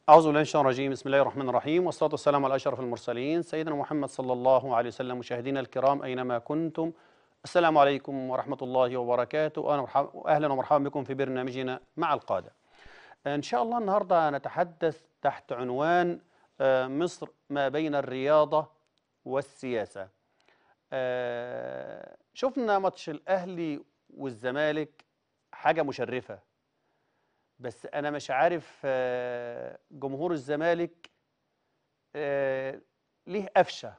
أعوذ بالله من الشيطان الرجيم بسم الله الرحمن الرحيم والصلاة والسلام على أشرف المرسلين سيدنا محمد صلى الله عليه وسلم مشاهدينا الكرام أينما كنتم السلام عليكم ورحمة الله وبركاته أهلا ومرحبا- أهلا ومرحبا بكم في برنامجنا مع القادة إن شاء الله النهاردة نتحدث تحت عنوان آه، مصر ما بين الرياضة والسياسة آه، شفنا ماتش الأهلي والزمالك حاجة مشرفة بس انا مش عارف آه، جمهور الزمالك آه، ليه قفشه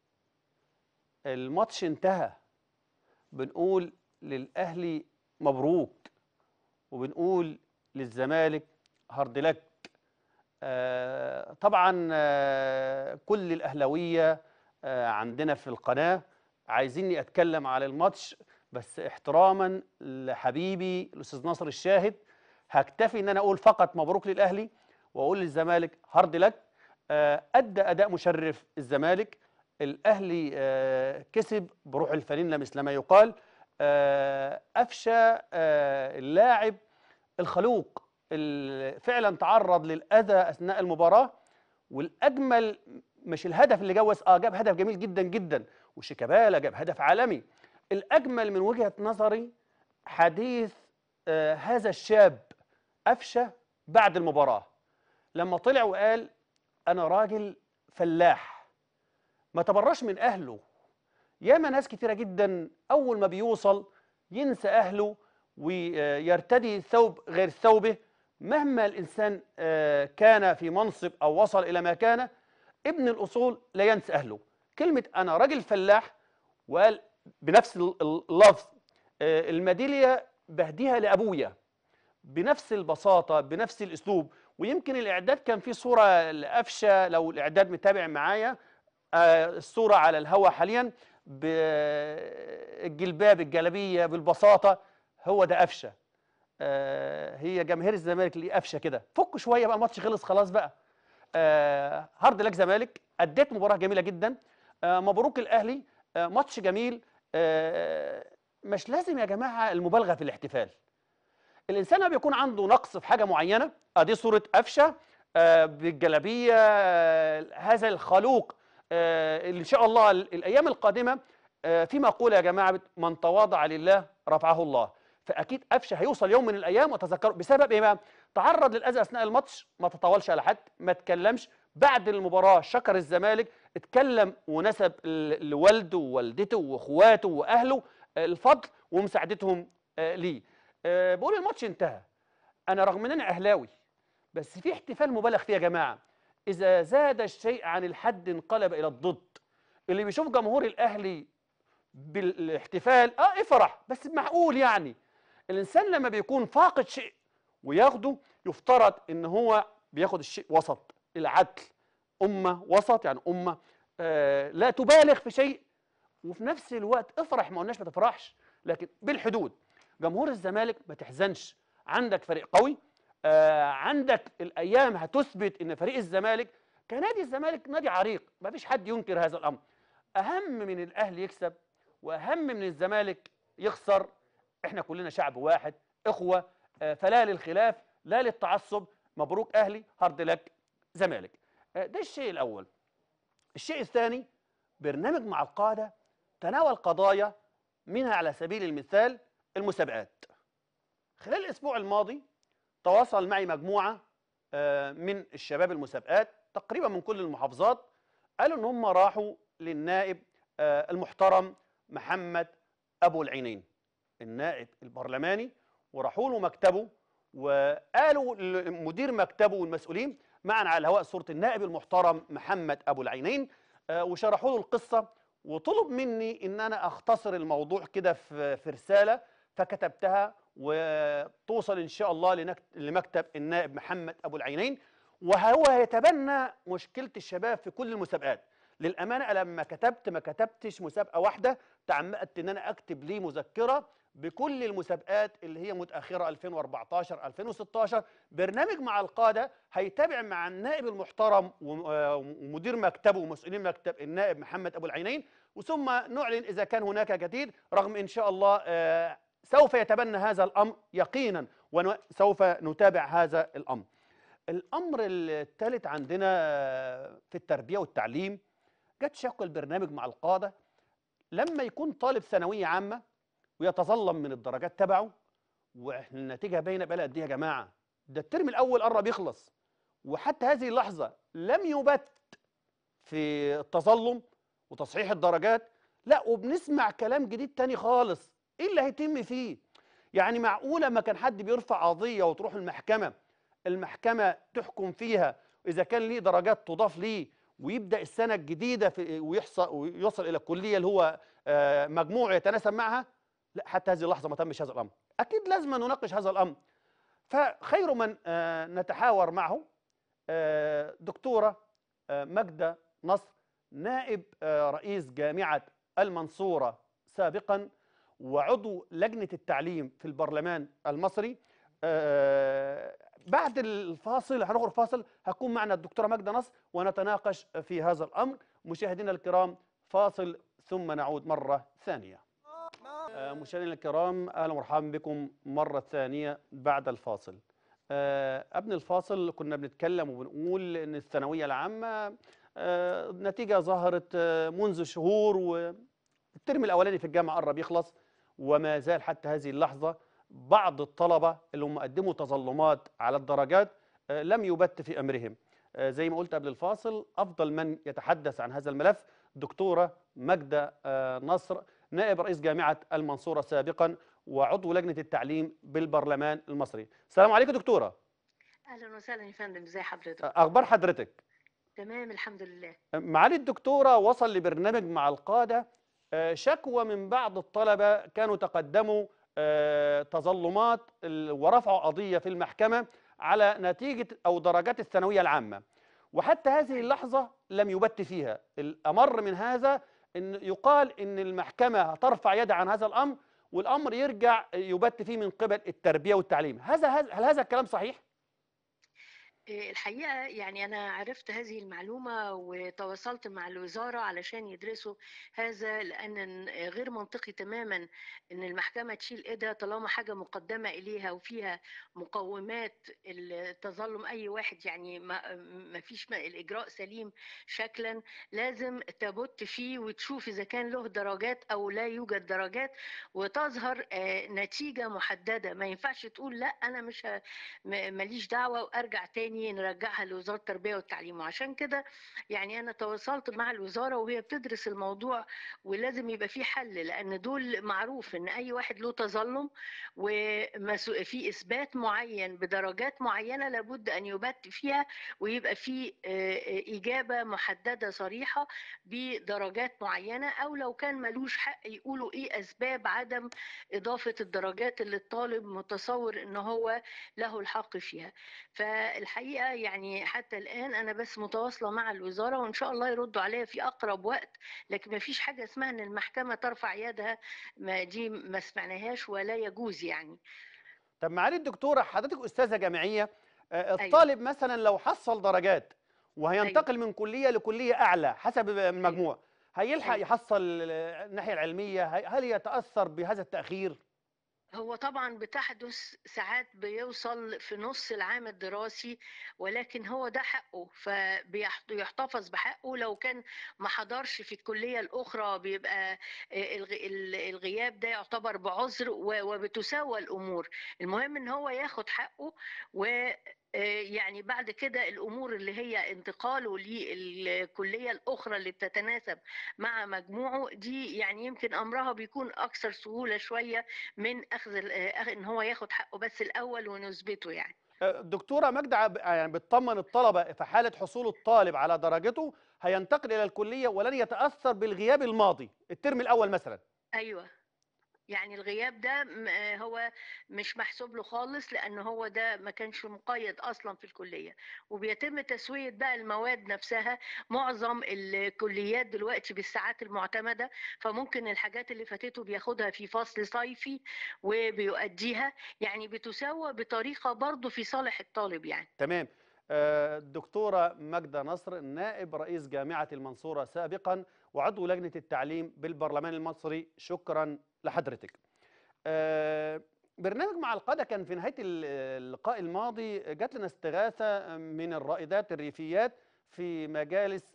الماتش انتهى بنقول للاهلي مبروك وبنقول للزمالك هارد لك آه، طبعا آه، كل الاهلاويه آه، عندنا في القناه عايزيني اتكلم على الماتش بس احتراما لحبيبي الاستاذ ناصر الشاهد هكتفي ان انا اقول فقط مبروك للاهلي واقول للزمالك هارد لك آه، ادى اداء مشرف الزمالك الاهلي آه، كسب بروح الفانيلا مثل ما يقال آه، افشى آه، اللاعب الخلوق اللي فعلا تعرض للاذى اثناء المباراه والاجمل مش الهدف اللي جوز اه جاب هدف جميل جدا جدا وشيكابالا جاب هدف عالمي الاجمل من وجهه نظري حديث آه هذا الشاب أفشى بعد المباراة لما طلع وقال أنا راجل فلاح ما تبرش من أهله ياما ناس كتيرة جدا أول ما بيوصل ينسى أهله ويرتدي ثوب غير ثوبه مهما الإنسان آه، كان في منصب أو وصل إلى ما كان ابن الأصول لا ينسى أهله كلمة أنا راجل فلاح وقال بنفس ال- ال- اللفظ آه، الميدالية بهديها لأبويا بنفس البساطة بنفس الأسلوب ويمكن الإعداد كان فيه صورة لأفشة لو الإعداد متابع معايا آه، الصورة على الهوا حاليا بالجلباب الجلبية بالبساطة هو ده أفشة آه، هي جماهير الزمالك اللي أفشة كده فكوا شوية بقى الماتش خلص خلاص بقى آه، هارد لك زمالك أديت مباراة جميلة جدا آه، مبروك الأهلي آه، ماتش جميل آه، مش لازم يا جماعة المبالغة في الاحتفال الانسان لما بيكون عنده نقص في حاجه معينه ادي صوره قفشه آه، بالجلابيه آه، هذا الخلوق آه، اللي ان شاء الله ال- الايام القادمه آه، في مقوله يا جماعه بت- من تواضع لله رفعه الله فاكيد قفشه هيوصل يوم من الايام وتذكروا بسبب ايه بقى؟ تعرض للاذى اثناء الماتش ما تطولش على حد ما اتكلمش بعد المباراه شكر الزمالك اتكلم ونسب ل- لوالده ووالدته واخواته واهله آه، الفضل ومساعدتهم آه، ليه آه، بقول الماتش انتهى انا رغم ان انا اهلاوي بس في احتفال مبالغ فيه يا جماعه اذا زاد الشيء عن الحد انقلب الى الضد اللي بيشوف جمهور الاهلي بالاحتفال اه افرح بس معقول يعني الانسان لما بيكون فاقد شيء وياخده يفترض ان هو بياخد الشيء وسط العدل امه وسط يعني امه آه لا تبالغ في شيء وفي نفس الوقت افرح ما قلناش ما تفرحش لكن بالحدود جمهور الزمالك ما تحزنش عندك فريق قوي آه عندك الايام هتثبت ان فريق الزمالك كنادي الزمالك نادي عريق ما فيش حد ينكر هذا الامر اهم من الاهلي يكسب واهم من الزمالك يخسر احنا كلنا شعب واحد اخوه آه فلا للخلاف لا للتعصب مبروك اهلي هارد لك زمالك آه ده الشيء الاول الشيء الثاني برنامج مع القاده تناول قضايا منها على سبيل المثال المسابقات خلال الاسبوع الماضي تواصل معي مجموعه آه، من الشباب المسابقات تقريبا من كل المحافظات قالوا ان هم راحوا للنائب آه، المحترم محمد ابو العينين النائب البرلماني وراحوا له مكتبه وقالوا لمدير مكتبه والمسؤولين معا على الهواء صوره النائب المحترم محمد ابو العينين آه، وشرحوا له القصه وطلب مني ان انا اختصر الموضوع كده في في رساله فكتبتها وتوصل ان شاء الله لنك- لمكتب النائب محمد ابو العينين وهو يتبنى مشكله الشباب في كل المسابقات للامانه أنا لما كتبت ما كتبتش مسابقه واحده تعمدت ان انا اكتب لي مذكره بكل المسابقات اللي هي متاخره 2014 2016 برنامج مع القاده هيتابع مع النائب المحترم وم- آه، ومدير مكتبه ومسؤولين مكتب النائب محمد ابو العينين وثم نعلن اذا كان هناك جديد رغم ان شاء الله آه، سوف يتبنى هذا الامر يقينا وسوف نتابع هذا الامر الامر الثالث عندنا آه، في التربيه والتعليم جت شكوى البرنامج مع القاده لما يكون طالب ثانويه عامه ويتظلم من الدرجات تبعه واحنا النتيجه باينه بقى قد ايه يا جماعه ده الترم الاول قرب يخلص وحتى هذه اللحظه لم يبت في التظلم وتصحيح الدرجات لا وبنسمع كلام جديد تاني خالص ايه اللي هيتم فيه يعني معقوله ما كان حد بيرفع قضيه وتروح المحكمه المحكمه تحكم فيها اذا كان ليه درجات تضاف ليه ويبدا السنه الجديده في ويحصل ويوصل الى الكليه اللي هو آه، مجموع يتناسب معها لا حتى هذه اللحظه ما تمش هذا الامر اكيد لازم نناقش هذا الامر فخير من آه، نتحاور معه آه، دكتوره آه، ماجده نصر نائب آه، رئيس جامعه المنصوره سابقا وعضو لجنه التعليم في البرلمان المصري آه، بعد الفاصل هنخرج فاصل هتكون معنا الدكتوره ماجده نصر ونتناقش في هذا الامر مشاهدينا الكرام فاصل ثم نعود مره ثانيه آه، مشاهدينا الكرام اهلا ومرحبا بكم مره ثانيه بعد الفاصل آه، قبل الفاصل كنا بنتكلم وبنقول ان الثانويه العامه آه، نتيجه ظهرت آه، منذ شهور والترم الاولاني في الجامعه قرب يخلص وما زال حتى هذه اللحظه بعض الطلبه اللي هم قدموا تظلمات على الدرجات آه، لم يبت في امرهم آه، زي ما قلت قبل الفاصل افضل من يتحدث عن هذا الملف دكتوره ماجده آه، نصر نائب رئيس جامعه المنصوره سابقا وعضو لجنه التعليم بالبرلمان المصري السلام عليكم دكتوره اهلا وسهلا يا فندم ازي حضرتك آه، اخبار حضرتك تمام الحمد لله معالي الدكتورة وصل لبرنامج مع القادة آه، شكوى من بعض الطلبة كانوا تقدموا آه، تظلمات ال- ورفعوا قضية في المحكمة على نتيجة أو درجات الثانوية العامة وحتى هذه اللحظة لم يبت فيها الأمر من هذا أن يقال أن المحكمة هترفع يدها عن هذا الأمر والأمر يرجع يبت فيه من قبل التربية والتعليم هذا هذا- هل هذا الكلام صحيح؟ إيه، الحقيقة يعني أنا عرفت هذه المعلومة وتواصلت مع الوزارة علشان يدرسوا هذا لأن غير منطقي تماما إن المحكمة تشيل إيدها طالما حاجة مقدمة إليها وفيها مقومات التظلم أي واحد يعني ما ما فيش ما الإجراء سليم شكلا لازم تبت فيه وتشوف إذا كان له درجات أو لا يوجد درجات وتظهر آه، نتيجة محددة ما ينفعش تقول لا أنا مش ه- م- ماليش دعوة وأرجع تاني نرجعها لوزارة التربية والتعليم وعشان كده يعني أنا تواصلت مع الوزارة وهي بتدرس الموضوع ولازم يبقى في حل لأن دول معروف إن أي واحد له تظلم وفي إثبات معين بدرجات معينة لابد أن يبت فيها ويبقى في آه، آه، إجابة محددة صريحة بدرجات معينة أو لو كان ملوش حق يقولوا إيه أسباب عدم إضافة الدرجات اللي الطالب متصور إن هو له الحق فيها فالحقيقة يعني حتى الآن أنا بس متواصلة مع الوزارة وإن شاء الله يردوا عليها في أقرب وقت لكن ما فيش حاجة اسمها إن المحكمة ترفع يدها ما دي ما سمعناهاش ولا يجوز يعني طب معالي الدكتورة حضرتك أستاذة جامعية آه، الطالب مثلا لو حصل درجات وهينتقل من كلية لكلية أعلى حسب المجموع هيلحق أيوة. يحصل آه، الناحية العلمية هي- هل يتأثر بهذا التأخير؟ هو طبعا بتحدث ساعات بيوصل في نص العام الدراسي ولكن هو ده حقه فبيحتفظ بحقه لو كان ما حضرش في الكلية الأخرى بيبقى الغ- ال- الغياب ده يعتبر بعذر و- وبتساوى الأمور المهم إن هو ياخد حقه و يعني بعد كده الامور اللي هي انتقاله للكليه الاخرى اللي بتتناسب مع مجموعه دي يعني يمكن امرها بيكون اكثر سهوله شويه من اخذ ال- آه، ان هو ياخد حقه بس الاول ونثبته يعني آه، دكتورة ماجدة عب- يعني بتطمن الطلبة في حالة حصول الطالب على درجته هينتقل إلى الكلية ولن يتأثر بالغياب الماضي الترم الأول مثلا ايوه يعني الغياب ده م- آه، هو مش محسوب له خالص لان هو ده ما كانش مقيد اصلا في الكليه وبيتم تسويه بقى المواد نفسها معظم الكليات دلوقتي بالساعات المعتمده فممكن الحاجات اللي فاتته بياخدها في فصل صيفي وبيؤديها يعني بتساوى بطريقه برضه في صالح الطالب يعني تمام آه، الدكتورة ماجدة نصر نائب رئيس جامعة المنصورة سابقا وعضو لجنة التعليم بالبرلمان المصري شكرا لحضرتك آه، برنامج مع القادة كان في نهاية ال- اللقاء الماضي جات لنا استغاثة من الرائدات الريفيات في مجالس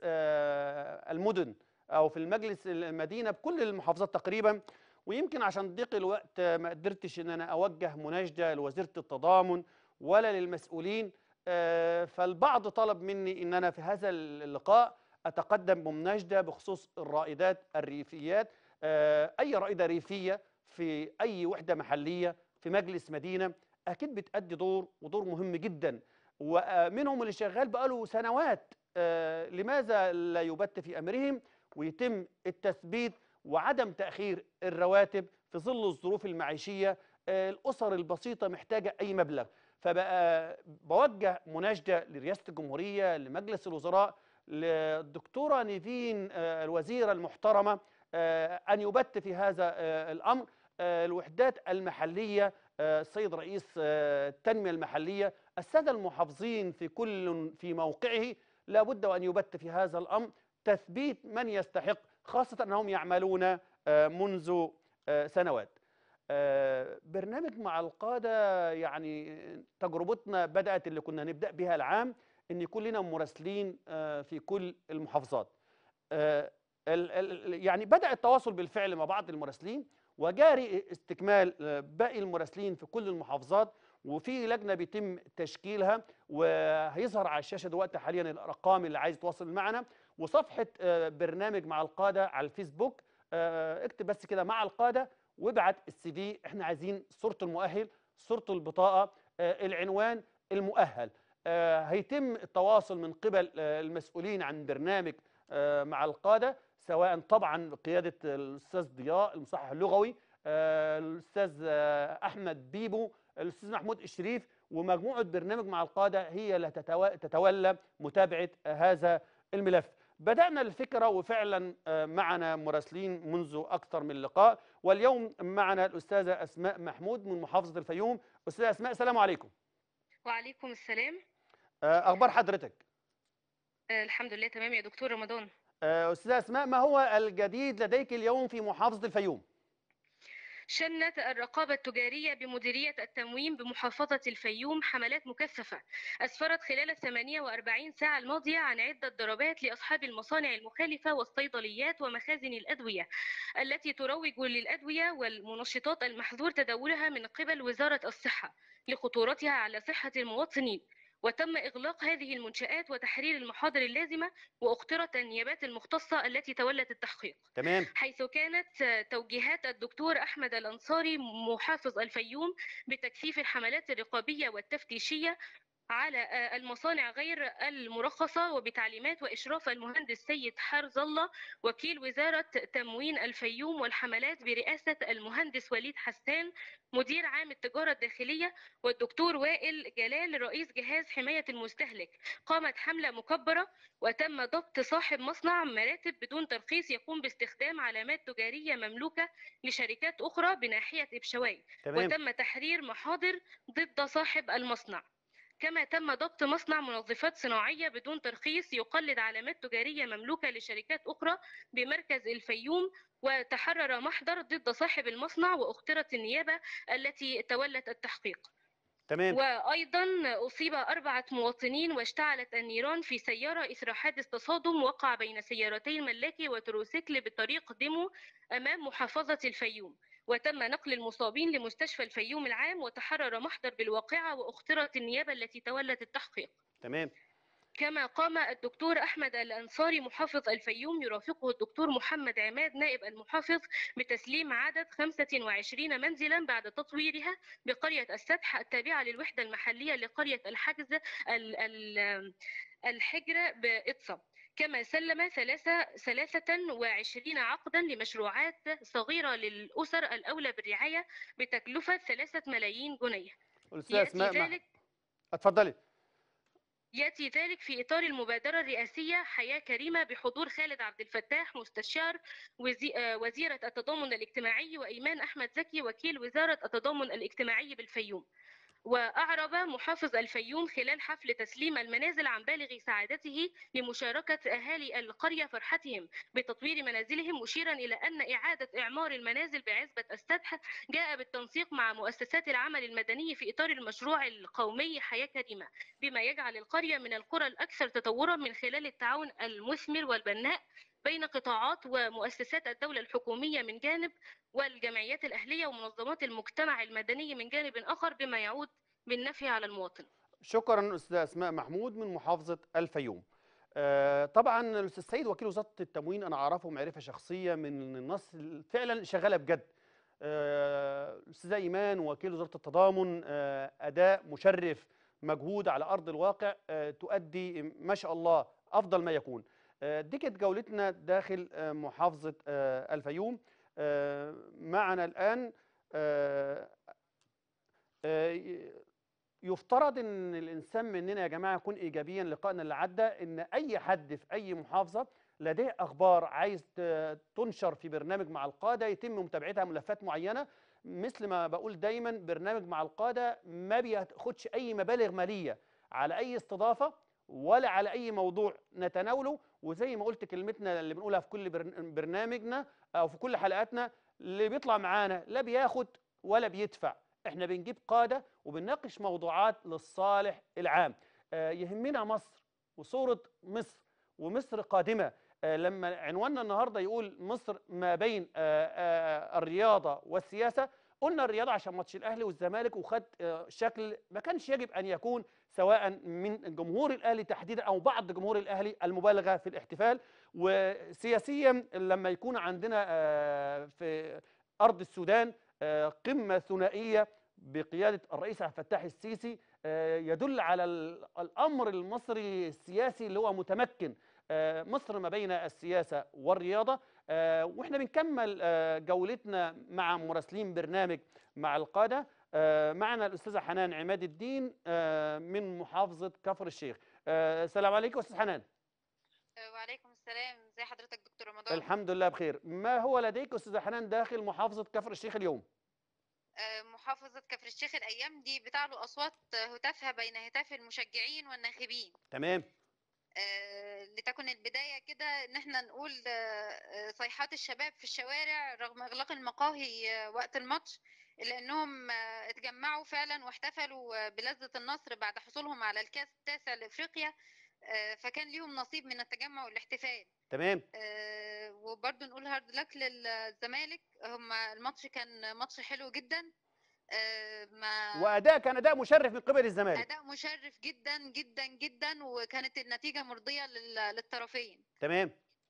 آه، المدن أو في المجلس المدينة بكل المحافظات تقريبا ويمكن عشان ضيق الوقت آه، ما قدرتش إن أنا أوجه مناشدة لوزيرة التضامن ولا للمسؤولين آه، فالبعض طلب مني إن أنا في هذا اللقاء أتقدم بمناشدة بخصوص الرائدات الريفيات آه، أي رائدة ريفية في أي وحدة محلية في مجلس مدينة أكيد بتأدي دور ودور مهم جدا ومنهم اللي شغال بقاله سنوات آه، لماذا لا يبت في أمرهم ويتم التثبيت وعدم تأخير الرواتب في ظل الظروف المعيشية آه، الأسر البسيطة محتاجة أي مبلغ فبقى بوجه مناشدة لرئاسة الجمهورية لمجلس الوزراء للدكتورة نيفين آه، الوزيرة المحترمة آه، أن يبت في هذا آه، الأمر آه، الوحدات المحلية آه، السيد رئيس آه، التنمية المحلية السادة المحافظين في كل في موقعه لابد وأن يبت في هذا الأمر تثبيت من يستحق خاصة أنهم يعملون آه، منذ آه، سنوات آه، برنامج مع القادة يعني تجربتنا بدأت اللي كنا نبدأ بها العام أن يكون لنا مراسلين آه، في كل المحافظات آه، ال- ال- يعني بدأ التواصل بالفعل مع بعض المراسلين وجاري استكمال آه، باقي المراسلين في كل المحافظات وفي لجنه بيتم تشكيلها وهيظهر على الشاشه دلوقتي حاليا الارقام اللي عايز يتواصل معنا وصفحه آه، برنامج مع القاده على الفيسبوك آه، اكتب بس كده مع القاده وابعت السي في احنا عايزين صوره المؤهل صوره البطاقه آه، العنوان المؤهل آه، هيتم التواصل من قبل آه، المسؤولين عن برنامج آه، مع القاده سواء طبعا بقياده الاستاذ ضياء المصحح اللغوي آه، الاستاذ آه، احمد بيبو الاستاذ محمود الشريف ومجموعه برنامج مع القاده هي اللي تتوا- تتولى متابعه آه، هذا الملف بدانا الفكره وفعلا آه، معنا مراسلين منذ اكثر من لقاء واليوم معنا الاستاذه اسماء محمود من محافظه الفيوم استاذه اسماء السلام عليكم وعليكم السلام آه، اخبار حضرتك آه، الحمد لله تمام يا دكتور رمضان آه، استاذه اسماء ما هو الجديد لديك اليوم في محافظه الفيوم شنت الرقابة التجارية بمديرية التموين بمحافظة الفيوم حملات مكثفة أسفرت خلال ال 48 ساعة الماضية عن عدة ضربات لأصحاب المصانع المخالفة والصيدليات ومخازن الأدوية التي تروج للأدوية والمنشطات المحظور تداولها من قبل وزارة الصحة لخطورتها على صحة المواطنين وتم إغلاق هذه المنشآت وتحرير المحاضر اللازمة وأخترت النيابات المختصة التي تولت التحقيق تمام حيث كانت توجيهات الدكتور أحمد الأنصاري محافظ الفيوم بتكثيف الحملات الرقابية والتفتيشية على المصانع غير المرخصة وبتعليمات وإشراف المهندس سيد حرز الله وكيل وزارة تموين الفيوم والحملات برئاسة المهندس وليد حسان مدير عام التجارة الداخلية والدكتور وائل جلال رئيس جهاز حماية المستهلك قامت حملة مكبرة وتم ضبط صاحب مصنع مراتب بدون ترخيص يقوم باستخدام علامات تجارية مملوكة لشركات أخرى بناحية إبشواي تمام وتم تحرير محاضر ضد صاحب المصنع كما تم ضبط مصنع منظفات صناعية بدون ترخيص يقلد علامات تجارية مملوكة لشركات أخرى بمركز الفيوم وتحرر محضر ضد صاحب المصنع واخترت النيابة التي تولت التحقيق تمام وأيضا أصيب أربعة مواطنين واشتعلت النيران في سيارة إثر حادث تصادم وقع بين سيارتين ملاكي وتروسيكل بطريق ديمو أمام محافظة الفيوم وتم نقل المصابين لمستشفى الفيوم العام وتحرر محضر بالواقعة واخترت النيابة التي تولت التحقيق تمام كما قام الدكتور أحمد الأنصاري محافظ الفيوم يرافقه الدكتور محمد عماد نائب المحافظ بتسليم عدد 25 منزلا بعد تطويرها بقرية السدح التابعة للوحدة المحلية لقرية الحجز ال- ال- الحجر بإطسا كما سلم ثلاثة ثلاثة وعشرين عقدا لمشروعات صغيرة للأسر الأولى بالرعاية بتكلفة ثلاثة ملايين جنيه الاستاذه يأتي اسماء مع- ذلك اتفضلي ياتي ذلك في اطار المبادره الرئاسيه حياه كريمه بحضور خالد عبد الفتاح مستشار وزي- آه، وزيره التضامن الاجتماعي وايمان احمد زكي وكيل وزاره التضامن الاجتماعي بالفيوم وأعرب محافظ الفيوم خلال حفل تسليم المنازل عن بالغ سعادته لمشاركة أهالي القرية فرحتهم بتطوير منازلهم مشيرا إلى أن إعادة إعمار المنازل بعزبة السدح جاء بالتنسيق مع مؤسسات العمل المدني في إطار المشروع القومي حياة كريمة بما يجعل القرية من القرى الأكثر تطورا من خلال التعاون المثمر والبناء بين قطاعات ومؤسسات الدولة الحكومية من جانب والجمعيات الأهلية ومنظمات المجتمع المدني من جانب آخر بما يعود بالنفع على المواطن شكرا استاذ اسماء محمود من محافظه الفيوم آه، طبعا الاستاذ سيد وكيل وزاره التموين انا اعرفه معرفه شخصيه من الناس اللي فعلا شغاله بجد آه، الاستاذه ايمان وكيل وزاره التضامن آه، اداء مشرف مجهود على ارض الواقع آه، تؤدي ما شاء الله افضل ما يكون آه، دي كانت جولتنا داخل آه، محافظه آه، الفيوم آه، معنا الان آه، آه، ي- يفترض ان الانسان مننا يا جماعه يكون ايجابيا لقائنا اللي عدى ان اي حد في اي محافظه لديه اخبار عايز ت- تنشر في برنامج مع القاده يتم متابعتها ملفات معينه مثل ما بقول دايما برنامج مع القاده ما بياخدش اي مبالغ ماليه على اي استضافه ولا على اي موضوع نتناوله وزي ما قلت كلمتنا اللي بنقولها في كل برن- برنامجنا او في كل حلقاتنا اللي بيطلع معانا لا بياخد ولا بيدفع احنا بنجيب قاده وبنناقش موضوعات للصالح العام آه، يهمنا مصر وصوره مصر ومصر قادمه آه، لما عنواننا النهارده يقول مصر ما بين آه، آه، الرياضه والسياسه قلنا الرياضه عشان ماتش الاهلي والزمالك وخد آه، شكل ما كانش يجب ان يكون سواء من جمهور الاهلي تحديدا او بعض جمهور الاهلي المبالغه في الاحتفال وسياسيا لما يكون عندنا آه، في ارض السودان آه، قمه ثنائيه بقياده الرئيس عبد الفتاح السيسي آه، يدل على ال- الامر المصري السياسي اللي هو متمكن آه، مصر ما بين السياسه والرياضه آه، واحنا بنكمل آه، جولتنا مع مراسلين برنامج مع القاده آه، معنا الاستاذه حنان عماد الدين آه، من محافظه كفر الشيخ آه، السلام عليكم استاذ حنان وعليكم السلام ازي حضرتك دكتور رمضان الحمد لله بخير ما هو لديك استاذه حنان داخل محافظه كفر الشيخ اليوم آه، محافظة كفر الشيخ الأيام دي بتعلو أصوات هتافها بين هتاف المشجعين والناخبين تمام آه، لتكن البداية كده إن احنا نقول آه، آه، صيحات الشباب في الشوارع رغم إغلاق المقاهي آه، وقت الماتش إلا إنهم آه، اتجمعوا فعلا واحتفلوا آه، بلذة النصر بعد حصولهم على الكاس التاسع لإفريقيا آه، فكان ليهم نصيب من التجمع والاحتفال تمام آه، وبرضه نقول هارد لك للزمالك هم الماتش كان ماتش حلو جدا آه، ما واداء كان اداء مشرف من قبل الزمالك اداء مشرف جدا جدا جدا وكانت النتيجه مرضيه لل- للطرفين تمام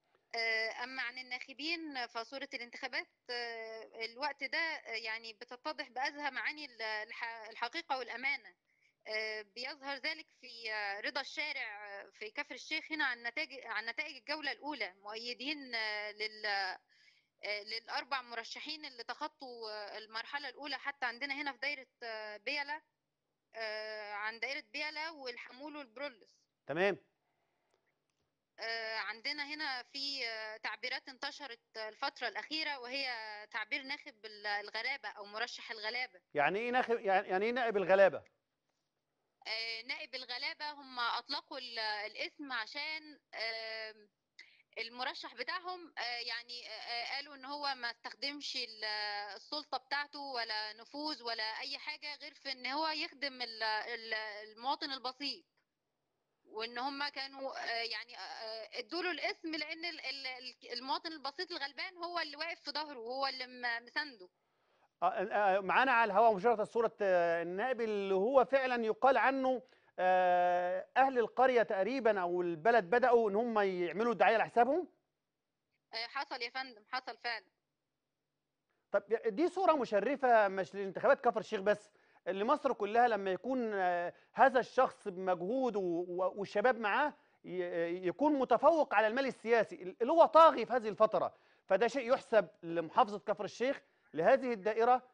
آه، اما عن الناخبين فصوره الانتخابات آه، الوقت ده آه، يعني بتتضح بازهى معاني ال- الح- الحقيقه والامانه آه، بيظهر ذلك في آه، رضا الشارع آه، في كفر الشيخ هنا عن نتائج عن نتائج الجوله الاولى مؤيدين آه، لل آه، للاربع مرشحين اللي تخطوا آه، المرحله الاولى حتى عندنا هنا في دايره آه، بيلا آه، عن دايره بيلا والحمول والبرولس تمام آه، عندنا هنا في آه، تعبيرات انتشرت آه، الفترة الأخيرة وهي تعبير ناخب ال- الغلابة أو مرشح الغلابة يعني ايه ناخب يعني يعني ايه نائب الغلابه آه، نائب الغلابة هم أطلقوا ال- الاسم عشان آم، المرشح بتاعهم آه، يعني آه، قالوا ان هو ما استخدمش ال- السلطة بتاعته ولا نفوذ ولا اي حاجة غير في ان هو يخدم ال- ال- المواطن البسيط وان هم كانوا آه، يعني آه، ادوا له الاسم لان ال- ال- المواطن البسيط الغلبان هو اللي واقف في ظهره وهو اللي م- مسانده آه، آه، معانا على الهواء مباشره صوره آه، النائب اللي هو فعلا يقال عنه آه، اهل القريه تقريبا او البلد بداوا ان هم يعملوا دعايه لحسابهم آه، حصل يا فندم حصل فعلا طب دي صوره مشرفه مش للانتخابات كفر الشيخ بس لمصر كلها لما يكون آه، هذا الشخص بمجهوده و- والشباب معاه ي- يكون متفوق على المال السياسي اللي هو طاغي في هذه الفتره فده شيء يحسب لمحافظه كفر الشيخ لهذه الدائره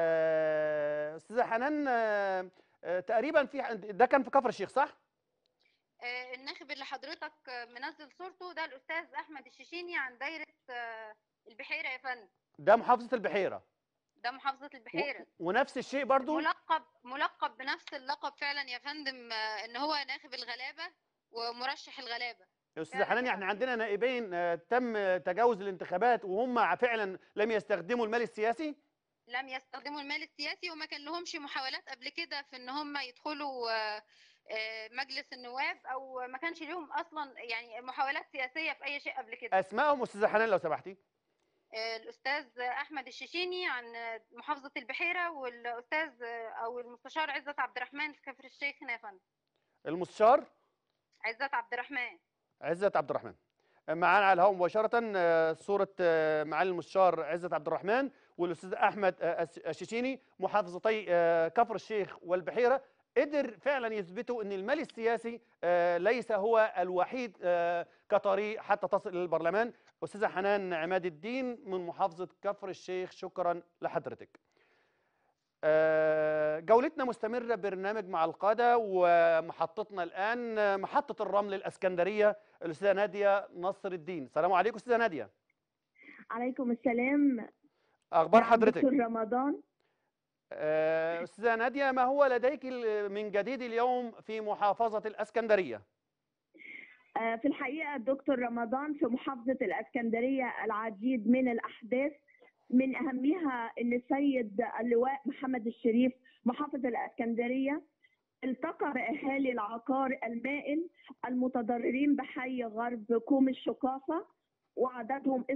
آه، استاذه حنان آه، آه، تقريبا في ده كان في كفر الشيخ صح؟ آه، الناخب اللي حضرتك آه، منزل صورته ده الاستاذ احمد الشيشيني عن دايره آه، البحيره يا فندم ده محافظه البحيره ده محافظة البحيرة ونفس الشيء برضو ملقب ملقب بنفس اللقب فعلا يا فندم آه، ان هو ناخب الغلابة ومرشح الغلابة يا استاذه فعلا حنان يعني. احنا عندنا نائبين آه، تم تجاوز الانتخابات وهم فعلا لم يستخدموا المال السياسي لم يستخدموا المال السياسي وما كان لهمش محاولات قبل كده في ان هم يدخلوا آه، آه، مجلس النواب او ما كانش ليهم اصلا يعني محاولات سياسيه في اي شيء قبل كده اسمائهم استاذه حنان لو سمحتي آه، الاستاذ احمد الشيشيني عن آه، محافظه البحيره والاستاذ آه، او المستشار عزت عبد الرحمن في كفر الشيخ هنا يا فندم المستشار عزت عبد الرحمن عزت عبد الرحمن معانا على الهواء مباشرة آه، صورة آه، معالي المستشار عزت عبد الرحمن والأستاذ أحمد آه، الس- الشيشيني محافظتي آه، كفر الشيخ والبحيرة قدر فعلا يثبتوا أن المال السياسي آه، ليس هو الوحيد آه، كطريق حتى تصل إلى البرلمان أستاذة حنان عماد الدين من محافظة كفر الشيخ شكرا لحضرتك آه، جولتنا مستمرة برنامج مع القادة ومحطتنا الآن آه، محطة الرمل الأسكندرية الأستاذة نادية نصر الدين السلام عليكم أستاذة نادية عليكم السلام أخبار نعم، حضرتك دكتور رمضان آه، أستاذة نادية ما هو لديك ال- من جديد اليوم في محافظة الأسكندرية آه، في الحقيقة دكتور رمضان في محافظة الأسكندرية العديد من الأحداث من أهمها أن السيد اللواء محمد الشريف محافظ الأسكندرية التقى بأهالي العقار المائل المتضررين بحي غرب كوم الشقافة وعددهم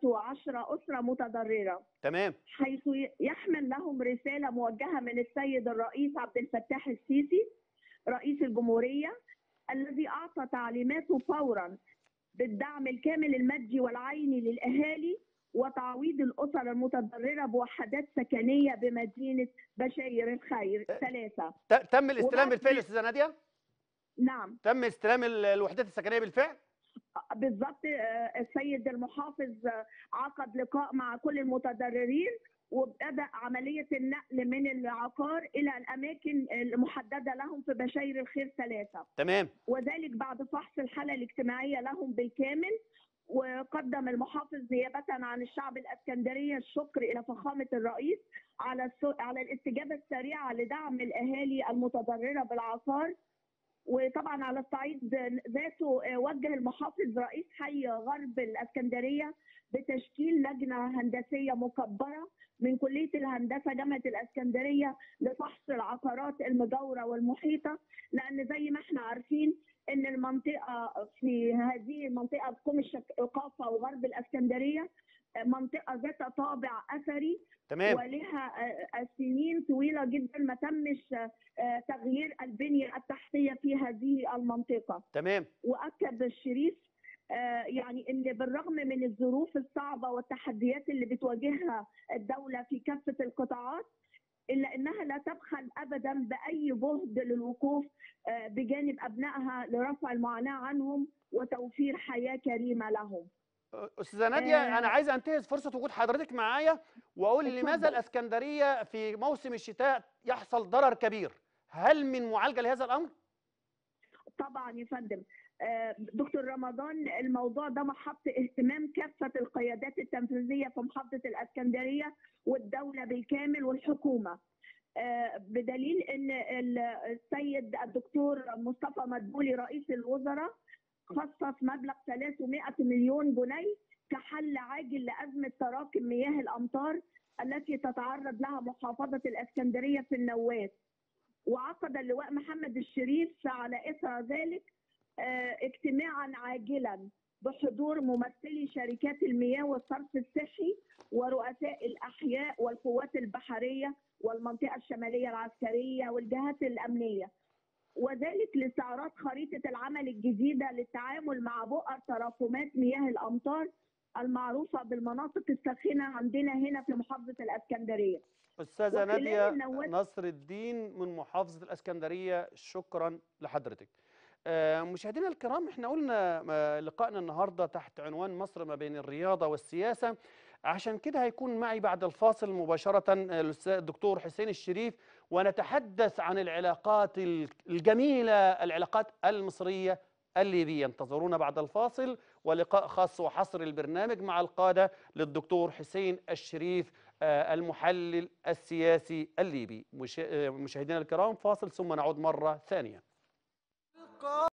12 أسرة متضررة تمام حيث يحمل لهم رسالة موجهة من السيد الرئيس عبد الفتاح السيسي رئيس الجمهورية الذي أعطى تعليماته فورا بالدعم الكامل المادي والعيني للأهالي وتعويض الأسر المتضررة بوحدات سكنية بمدينة بشاير الخير ثلاثة ت- تم الاستلام وبعد- بالفعل أستاذة نادية نعم تم استلام ال- الوحدات السكنية بالفعل بالضبط آه، السيد المحافظ آه، عقد لقاء مع كل المتضررين وبدأ عملية النقل من العقار إلى الأماكن المحددة لهم في بشاير الخير ثلاثة تمام وذلك بعد فحص الحالة الاجتماعية لهم بالكامل وقدم المحافظ نيابة عن الشعب الأسكندرية الشكر إلى فخامة الرئيس على الس- على الاستجابة السريعة لدعم الأهالي المتضررة بالعقار وطبعا على الصعيد ذاته آه، وجه المحافظ رئيس حي غرب الاسكندريه بتشكيل لجنه هندسيه مكبره من كليه الهندسه جامعه الاسكندريه لفحص العقارات المجاوره والمحيطه لان زي ما احنا عارفين ان المنطقه في هذه المنطقه في كوم الشقافه وغرب الاسكندريه آه، منطقه ذات طابع اثري تمام ولها آه، آه، سنين طويله جدا ما تمش آه، آه، تغيير البنيه التحتيه في هذه المنطقه تمام واكد الشريف آه، يعني ان بالرغم من الظروف الصعبه والتحديات اللي بتواجهها الدوله في كافه القطاعات الا انها لا تبخل ابدا باي جهد للوقوف آه، بجانب ابنائها لرفع المعاناه عنهم وتوفير حياه كريمه لهم. استاذه ناديه آه. انا عايز انتهز فرصه وجود حضرتك معايا واقول اتفضل. لماذا الاسكندريه في موسم الشتاء يحصل ضرر كبير هل من معالجه لهذا الامر طبعا يا فندم آه، دكتور رمضان الموضوع ده محط اهتمام كافة القيادات التنفيذية في محافظة الأسكندرية والدولة بالكامل والحكومة آه، بدليل ان ال- السيد الدكتور مصطفى مدبولي رئيس الوزراء خصص مبلغ 300 مليون جنيه كحل عاجل لأزمة تراكم مياه الأمطار التي تتعرض لها محافظة الإسكندرية في النواة وعقد اللواء محمد الشريف على إثر ذلك آه، اجتماعا عاجلا بحضور ممثلي شركات المياه والصرف الصحي ورؤساء الأحياء والقوات البحرية والمنطقة الشمالية العسكرية والجهات الأمنية وذلك لاستعراض خريطة العمل الجديدة للتعامل مع بؤر تراكمات مياه الأمطار المعروفة بالمناطق الساخنة عندنا هنا في محافظة الإسكندرية استاذه وخلال ناديه النوات- نصر الدين من محافظه الاسكندريه شكرا لحضرتك آه، مشاهدينا الكرام احنا قلنا آه، لقائنا النهارده تحت عنوان مصر ما بين الرياضه والسياسه عشان كده هيكون معي بعد الفاصل مباشره آه، الاستاذ الدكتور حسين الشريف ونتحدث عن العلاقات ال- الجميله العلاقات المصريه الليبيه انتظرونا بعد الفاصل ولقاء خاص وحصر البرنامج مع القادة للدكتور حسين الشريف آه، المحلل السياسي الليبي مشا- آه، مشاهدينا الكرام فاصل ثم نعود مرة ثانية